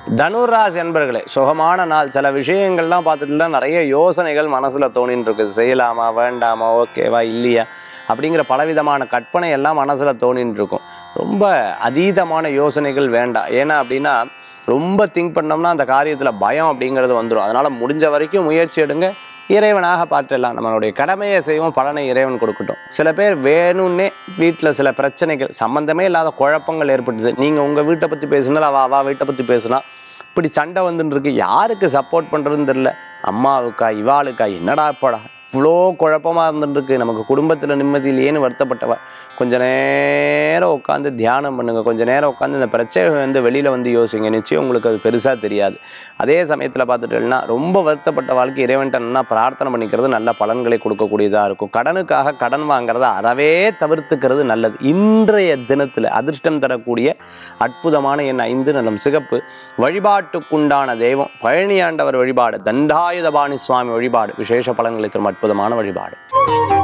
தனுராசி என்பர்களே சுகமான நாள் சில விஷயங்கள்லாம் பார்த்துட்டுல நிறைய யோசனைகள் மனசில் தோணின்னு இருக்குது செய்யலாமா வேண்டாமா ஓகேவா இல்லையா அப்படிங்கிற பலவிதமான கற்பனை எல்லாம் மனசில் தோணின்னு இருக்கும் ரொம்ப அதீதமான யோசனைகள் வேண்டாம் ஏன்னா அப்படின்னா ரொம்ப திங்க் பண்ணோம்னா அந்த காரியத்தில் பயம் அப்படிங்கிறது வந்துடும் அதனால் முடிஞ்ச வரைக்கும் முயற்சி எடுங்க இறைவனாக பார்த்துடலாம் நம்மளுடைய கடமையை செய்வோம் பலனை இறைவன் கொடுக்கட்டும் சில பேர் வேணும்னே வீட்டில் சில பிரச்சனைகள் சம்மந்தமே இல்லாத குழப்பங்கள் ஏற்பட்டுது நீங்கள் உங்கள் வீட்டை பற்றி பேசுனா அவ அவா வீட்டை பற்றி பேசுனா இப்படி சண்டை வந்துன்னு இருக்கு யாருக்கு சப்போர்ட் பண்ணுறதுன்னு தெரில அம்மாவுக்கா இவாளுக்கா என்னடா இப்படா இவ்வளோ குழப்பமாக இருந்துருக்கு நமக்கு குடும்பத்தில் நிம்மதி இல்லையேன்னு வருத்தப்பட்டவ கொஞ்ச நேரம் உட்காந்து தியானம் பண்ணுங்க கொஞ்ச நேரம் உட்காந்து இந்த பிரச்சனை வந்து வெளியில் வந்து யோசிங்க நிச்சயம் உங்களுக்கு அது பெருசாக தெரியாது அதே சமயத்தில் பார்த்துட்டோம்னா ரொம்ப வருத்தப்பட்ட வாழ்க்கை இறைவன்ட்ட நல்லா பிரார்த்தனை பண்ணிக்கிறது நல்ல பலன்களை கொடுக்கக்கூடியதாக இருக்கும் கடனுக்காக கடன் வாங்குறத அறவே தவிர்த்துக்கிறது நல்லது இன்றைய தினத்தில் அதிர்ஷ்டம் தரக்கூடிய அற்புதமான என் ஐந்து நலம் சிகப்பு வழிபாட்டுக்குண்டான தெய்வம் பழனியாண்டவர் வழிபாடு தண்டாயுதபாணி சுவாமி வழிபாடு விசேஷ பலன்களை தரும் அற்புதமான வழிபாடு